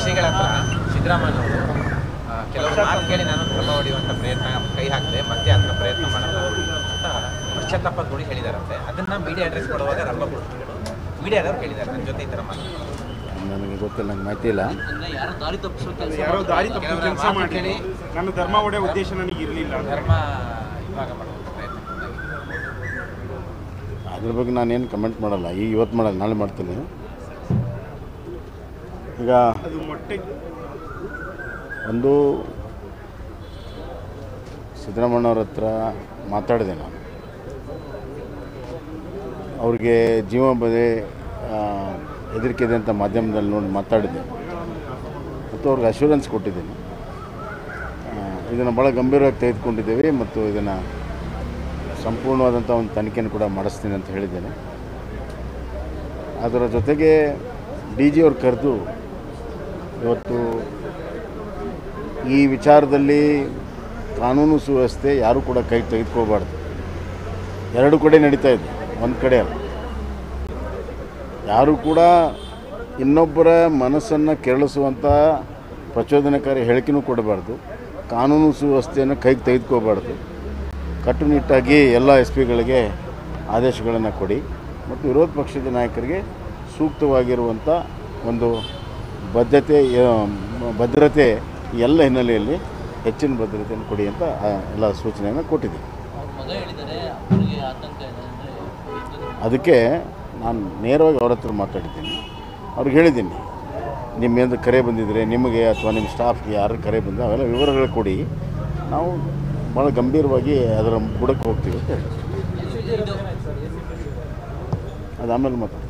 ಶ್ರೀಗಳ ಹತ್ರ ಸಿದ್ದರಾಮಯ್ಯ ಅವರು ಕೆಲವರು ಮಾತು ಕೇಳಿ ನಾನು ಕ್ರಮ ಹೊಡೆಯುವಂಥ ಪ್ರಯತ್ನ ಕೈ ಹಾಕಿದೆ ಮತ್ತೆ ಅದನ್ನ ಪ್ರಯತ್ನ ಮಾಡಲ್ಲ ಅಂತ ಪಶ್ಚಾತ್ತಾಪ ನುಡಿ ಹೇಳಿದಾರಂತೆ ಅದನ್ನ ಮೀಡಿಯಾ ಅಡ್ರೆಸ್ ಕೊಡುವಾಗ ರಂಭ ಮೀಡಿಯಾದವ್ರು ಹೇಳಿದ್ದಾರೆ ನನ್ನ ಜೊತೆ ಈ ಥರ ಮಾತು ನನಗೆ ಗೊತ್ತಿಲ್ಲ ನಂಗೆ ಮಾಹಿತಿ ಇಲ್ಲ ಅಂದ್ರೆ ಯಾರೋ ದಾರಿ ತಪ್ಪಿಸೋ ಕೆಲಸ ಯಾರೋ ದಾರಿ ತಪ್ಪು ಕೆಲವರ ಕೆಲಸ ಮಾತು ಮಾಡಿ ಕೇಳಿ ನನ್ನ ಧರ್ಮ ಒಡೆ ಉದ್ದೇಶ ನನಗೆ ಇರಲಿಲ್ಲ ಧರ್ಮ ಇವಾಗ ಮಾಡುವಂಥ ಪ್ರಯತ್ನ ಅದ್ರ ಬಗ್ಗೆ ನಾನೇನು ಕಮೆಂಟ್ ಮಾಡಲ್ಲ ಈಗ ಇವತ್ತು ಮಾಡಲ್ಲ ನಾಳೆ ಮಾಡ್ತೀನಿ ಈಗ ಅದು ಮೊಟ್ಟೆ ಒಂದು ಸಿದ್ದರಾಮಣ್ಣವ್ರ ಹತ್ರ ಮಾತಾಡಿದೆ ನಾನು ಅವ್ರಿಗೆ ಜೀವ ಬದೆ ಹೆದರಿಕೆ ಇದೆ ಅಂತ ಮಾಧ್ಯಮದಲ್ಲಿ ನೋಡಿ ಮಾತಾಡಿದ್ದೆ ಮತ್ತು ಅವ್ರಿಗೆ ಅಶ್ಯೂರೆನ್ಸ್ ಕೊಟ್ಟಿದ್ದೀನಿ ಇದನ್ನು ಭಾಳ ಗಂಭೀರವಾಗಿ ತೆಗೆದುಕೊಂಡಿದ್ದೇವೆ ಮತ್ತು ಇದನ್ನು ಸಂಪೂರ್ಣವಾದಂಥ ಒಂದು ತನಿಖೆಯನ್ನು ಕೂಡ ಮಾಡಿಸ್ತೀನಿ ಅಂತ ಹೇಳಿದ್ದೇನೆ ಅದರ ಜೊತೆಗೆ ಡಿ ಜಿ ಅವ್ರು ಕರೆದು ಇವತ್ತು ಈ ವಿಚಾರದಲ್ಲಿ ಕಾನೂನು ಸುವ್ಯವಸ್ಥೆ ಯಾರೂ ಕೂಡ ಕೈ ತೆಗೆದುಕೋಬಾರ್ದು ಎರಡು ಕಡೆ ನಡೀತಾ ಇದೆ ಒಂದು ಕಡೆ ಅಲ್ಲ ಯಾರೂ ಕೂಡ ಇನ್ನೊಬ್ಬರ ಮನಸ್ಸನ್ನು ಕೆರಳಿಸುವಂಥ ಪ್ರಚೋದನಕಾರಿ ಹೇಳಿಕೆನೂ ಕೊಡಬಾರ್ದು ಕಾನೂನು ಸುವ್ಯವಸ್ಥೆಯನ್ನು ಕೈಗೆ ತೆಗೆದುಕೋಬಾರ್ದು ಕಟ್ಟುನಿಟ್ಟಾಗಿ ಎಲ್ಲ ಎಸ್ ಪಿಗಳಿಗೆ ಆದೇಶಗಳನ್ನು ಕೊಡಿ ಮತ್ತು ವಿರೋಧ ಪಕ್ಷದ ನಾಯಕರಿಗೆ ಸೂಕ್ತವಾಗಿರುವಂಥ ಒಂದು ಬದ್ಧತೆ ಆ, ಭದ್ರತೆ ಈ ಎಲ್ಲ ಹಿನ್ನೆಲೆಯಲ್ಲಿ ಹೆಚ್ಚಿನ ಭದ್ರತೆಯನ್ನು ಕೊಡಿ ಅಂತ ಆ, ಎಲ್ಲ ಸೂಚನೆಯನ್ನು ಕೊಟ್ಟಿದ್ದೀವಿ ಅವ್ರ ಮಗ ಹೇಳಿದ್ದಾರೆ ಅವರಿಗೆ ಆತಂಕ ಇದೆ ಅಂದ್ರೆ ಇದು ಅದಕ್ಕೆ ನಾನು ನೇರವಾಗಿ ಅವ್ರ ಹತ್ರ ಮಾತಾಡಿದ್ದೀನಿ ಅವ್ರಿಗೆ ಹೇಳಿದ್ದೀನಿ ನಿಮ್ಮಿಂದ ಕರೆ ಬಂದಿದ್ದರೆ ನಿಮಗೆ ಅಥವಾ ನಿಮ್ಮ ಸ್ಟಾಫ್ಗೆ ಯಾರು ಕರೆ ಬಂದ ಅವೆಲ್ಲ ವಿವರಗಳು ಕೊಡಿ ನಾವು ಭಾಳ ಗಂಭೀರವಾಗಿ ಅದರ ಬುಡಕ್ಕೆ ಹೋಗ್ತೀವಿ ಅಂತ ಹೇಳಿ ಅದು ಆಮೇಲೆ ಮಾತಾಡ್ತೀನಿ